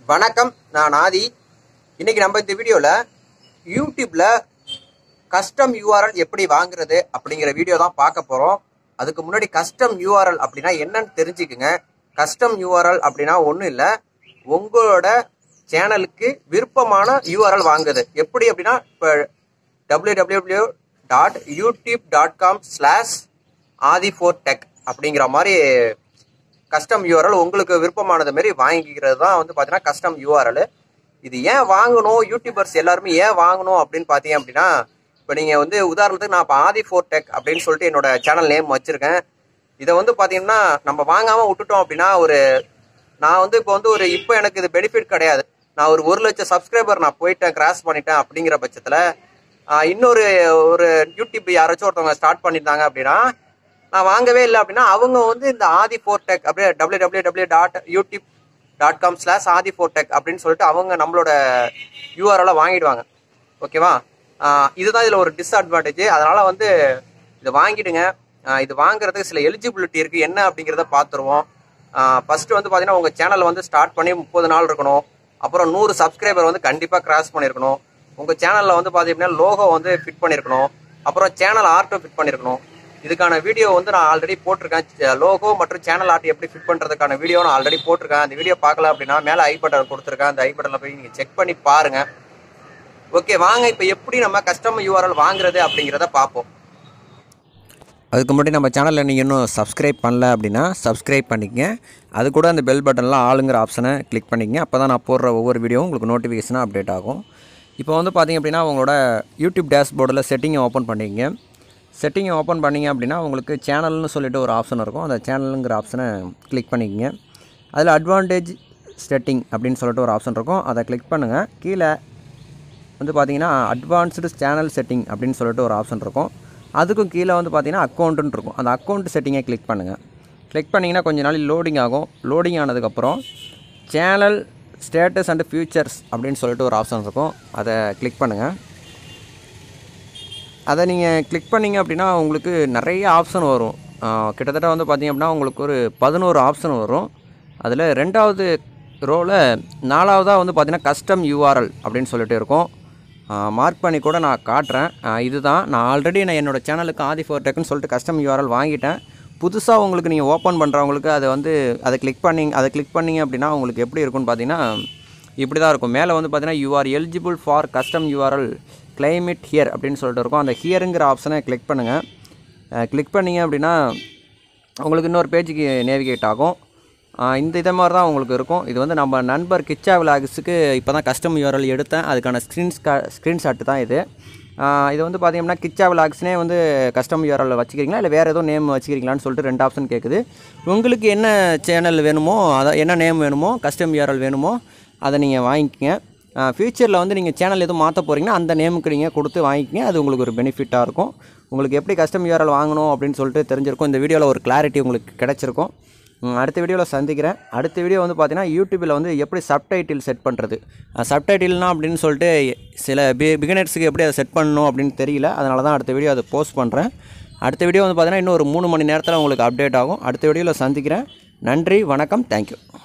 வணக்கம் நான் ஆதி இன்னைக்கு நம்ம இந்த வீடியோவில் யூடியூப்ல கஸ்டம் யூஆர்எல் எப்படி வாங்குறது அப்படிங்கிற வீடியோ தான் பார்க்க போகிறோம் அதுக்கு முன்னாடி கஸ்டம் யூஆர்எல் அப்படின்னா என்னன்னு தெரிஞ்சுக்குங்க கஸ்டம் யூஆர்எல் அப்படின்னா ஒன்றும் இல்லை உங்களோட சேனலுக்கு விருப்பமான யூஆர்எல் வாங்குறது எப்படி அப்படின்னா இப்போ W W dot YouTube dot com slash Aadhi four tech அப்படிங்கிற மாதிரி கஸ்டம் யூஆர்எல் உங்களுக்கு விருப்பமானது மாதிரி வாங்கிக்கிறது தான் வந்து பார்த்தீங்கன்னா கஸ்டம் யூஆர்எல் இது ஏன் வாங்கணும் யூடியூபர்ஸ் எல்லாருமே ஏன் வாங்கணும் அப்படின்னு பார்த்தீங்க அப்படின்னா இப்போ நீங்கள் வந்து உதாரணத்துக்கு நான் இப்போ ஆதி ஃபோர் டெக் அப்படின்னு சொல்லிட்டு என்னோட சேனல் நேம் வச்சுருக்கேன் இதை வந்து பார்த்தீங்கன்னா நம்ம வாங்காமல் விட்டுட்டோம் அப்படின்னா ஒரு நான் வந்து இப்போ வந்து ஒரு இப்போ எனக்கு இது பெனிஃபிட் கிடையாது நான் ஒரு ஒரு லட்சம் சப்ஸ்கிரைபர் நான் போயிட்டேன் கிராஸ் பண்ணிட்டேன் அப்படிங்கிற பட்சத்தில் இன்னொரு ஒரு யூடியூப் யாராச்சும் ஒருத்தவங்க ஸ்டார்ட் பண்ணியிருந்தாங்க அப்படின்னா நான் வாங்கவே இல்லை அப்படின்னா அவங்க வந்து இந்த ஆதி ஃபோர் டெக் அப்படியே W W W dot YouTube dot com slash Aadhi four tech அப்படின்னு சொல்லிட்டு அவங்க நம்மளோட யூஆர்எல வாங்கிடுவாங்க ஓகேவா ஆஹ் இதுதான் இதில் ஒரு டிஸ்அட்வான்டேஜ் அதனால வந்து இதை வாங்கிடுங்க ஆஹ் இது வாங்குறதுக்கு சில எலிஜிபிலிட்டி இருக்குது என்ன அப்படிங்கிறத பார்த்துருவோம் ஃபர்ஸ்ட் வந்து பார்த்தீங்கன்னா உங்கள் சேனல் வந்து ஸ்டார்ட் பண்ணி முப்பது நாள் இருக்கணும் அப்புறம் நூறு சப்ஸ்கிரைபர் வந்து கண்டிப்பாக கிராஸ் பண்ணியிருக்கணும் உங்கள் சேனலில் வந்து பார்த்தீங்கன்னா லோகோ வந்து ஃபிட் பண்ணியிருக்கணும் அப்புறம் சேனல் ஆர்ட்டும் ஃபிட் பண்ணியிருக்கணும் இதுக்கான வீடியோ வந்து நான் ஆல்ரெடி போட்டிருக்கேன் லோகோ மற்றும் சேனல் ஆர்ட் எப்படி ஃபிட் பண்ணுறதுக்கான வீடியோ நான் ஆல்ரெடி போட்டிருக்கேன் அந்த வீடியோ பார்க்கல அப்படின்னா மேலே ஐ பட்டன் கொடுத்துருக்கேன் அந்த ஐ பட்டனில் போய் நீங்கள் செக் பண்ணி பாருங்க ஓகே வாங்க இப்போ எப்படி நம்ம கஸ்டமர் யூஆர்எல் வாங்குறது அப்படிங்கிறத பார்ப்போம் அதுக்கு முன்னாடி நம்ம சேனலில் நீங்கள் இன்னும் சப்ஸ்கிரைப் பண்ணல அப்படின்னா சப்ஸ்கிரைப் பண்ணிக்கங்க அது கூட அந்த பெல் பட்டனில் ஆளுங்கிற ஆப்ஷனை கிளிக் பண்ணிக்கங்க அப்போ தான் நான் போடுற ஒவ்வொரு வீடியோவும் உங்களுக்கு நோட்டிஃபிகேஷனாக அப்டேட் ஆகும் இப்போ வந்து பார்த்தீங்க அப்படின்னா உங்களோட யூடியூப் டேஷ்போர்டில் செட்டிங்கை ஓப்பன் பண்ணிக்கங்க செட்டிங்கை ஓப்பன் பண்ணிங்க அப்படின்னா உங்களுக்கு சேனல்னு சொல்லிட்டு ஒரு ஆப்ஷன் இருக்கும் அந்த சேனலுங்கிற ஆப்ஷனை கிளிக் பண்ணிக்கங்க அதில் அட்வான்டேஜ் செட்டிங் அப்படின்னு சொல்லிட்டு ஒரு ஆப்ஷன் இருக்கும் அதை கிளிக் பண்ணுங்கள் கீழே வந்து பார்த்தீங்கன்னா அட்வான்ஸ்டு சேனல் செட்டிங் அப்படின்னு சொல்லிட்டு ஒரு ஆப்ஷன் இருக்கும் அதுக்கும் கீழே வந்து பார்த்தீங்கன்னா அக்கௌண்ட்டுன்னு இருக்கும் அந்த அக்கௌண்ட் செட்டிங்கை கிளிக் பண்ணுங்கள் கிளிக் பண்ணிங்கன்னா கொஞ்ச நாள் லோடிங் ஆகும் லோடிங் ஆனதுக்கப்புறம் சேனல் ஸ்டேட்டஸ் அண்ட் ஃபியூச்சர்ஸ் அப்படின்னு சொல்லிட்டு ஒரு ஆப்ஷன் இருக்கும் அதை கிளிக் பண்ணுங்கள் அதை நீங்கள் கிளிக் பண்ணிங்க அப்படின்னா உங்களுக்கு நிறைய ஆப்ஷன் வரும் ஆஹ் கிட்டத்தட்ட வந்து பார்த்தீங்க அப்படின்னா உங்களுக்கு ஒரு பதினோரு ஆப்ஷன் வரும் அதில் ரெண்டாவது ரோவில் நாலாவதாக வந்து பார்த்தீங்கன்னா கஸ்டம் யூஆர்எல் அப்படின்னு சொல்லிட்டு இருக்கும் மார்க் பண்ணி கூட நான் காட்டுறேன் ஆஹ் இதுதான் நான் ஆல்ரெடி நான் என்னோடய சேனலுக்கு ஆதி ஃபோர் டெக்குன்னு சொல்லிட்டு கஸ்டம் யூஆர்எல் வாங்கிட்டேன் புதுசாக உங்களுக்கு நீங்கள் ஓப்பன் பண்ணுறவங்களுக்கு அதை வந்து அதை கிளிக் பண்ணி அதை கிளிக் பண்ணிங்க அப்படின்னா உங்களுக்கு எப்படி இருக்கும்னு பார்த்தீங்கன்னா இப்படி தான் இருக்கும் மேலே வந்து பார்த்தீங்கன்னா you are eligible for custom URL claim it here அப்படின்னு சொல்லிட்டு இருக்கும் அந்த ஹியருங்கிற ஆப்ஷனை கிளிக் பண்ணுங்கள் கிளிக் பண்ணிங்க அப்படின்னா உங்களுக்கு இன்னொரு பேஜுக்கு நேவிகேட் ஆகும் அஹ் இந்த இதை மாதிரி தான் உங்களுக்கு இருக்கும் இது வந்து நம்ம நண்பர் கிச்சா விலாக்ஸுக்கு இப்போ தான் கஸ்டம் யூஆர்எல் எடுத்தேன் அதுக்கான ஸ்க்ரீன்ஸ் ஸ்க்ரீன்ஷாட்டு தான் இது அஹ் இது வந்து பார்த்தீங்கன்னா கிச்சா விலாக்ஸ்னே வந்து கஸ்டம் யூஆர்எல் வச்சுக்கிறீங்களா இல்லை வேறு எதுவும் நேம் வச்சுக்கிறீங்களான்னு சொல்லிட்டு ரெண்டு ஆப்ஷன் கேட்குது உங்களுக்கு என்ன சேனல் வேணுமோ அதை என்ன நேம் வேணுமோ கஸ்டம் யூஆர்எல் வேணுமோ அதை நீங்கள் வாங்கிக்கங்க ஃப்யூச்சரில் வந்து நீங்கள் சேனல் எதுவும் மாற்ற போகிறீங்கன்னா அந்த நேமுக்கு நீங்கள் கொடுத்து வாங்கிக்கங்க அது உங்களுக்கு ஒரு பெனிஃபிட்டாக இருக்கும் உங்களுக்கு எப்படி கஸ்டம் யூஆர்எல் வாங்கணும் அப்படின்னு சொல்லிட்டு தெரிஞ்சிருக்கும் இந்த வீடியோவில் ஒரு கிளாரிட்டி உங்களுக்கு கிடச்சிருக்கும் ம், அடுத்த வீடியோவில் சந்திக்கிறேன் அடுத்த வீடியோ வந்து பார்த்தீங்கன்னா யூடியூப்பில் வந்து எப்படி சப்டைட்டில் செட் பண்ணுறது சப்டைட்டில்னா அப்படின்னு சொல்லிட்டு சில பி பிகினர்ஸுக்கு எப்படி அதை செட் பண்ணணும் அப்படின்னு தெரியல அதனால தான் அடுத்த வீடியோ அதை போஸ்ட் பண்ணுறேன் அடுத்த வீடியோ வந்து பார்த்தீங்கன்னா இன்னும் ஒரு மூணு மணி நேரத்தில் உங்களுக்கு அப்டேட் ஆகும் அடுத்த வீடியோவில் சந்திக்கிறேன் நன்றி வணக்கம் தேங்க்யூ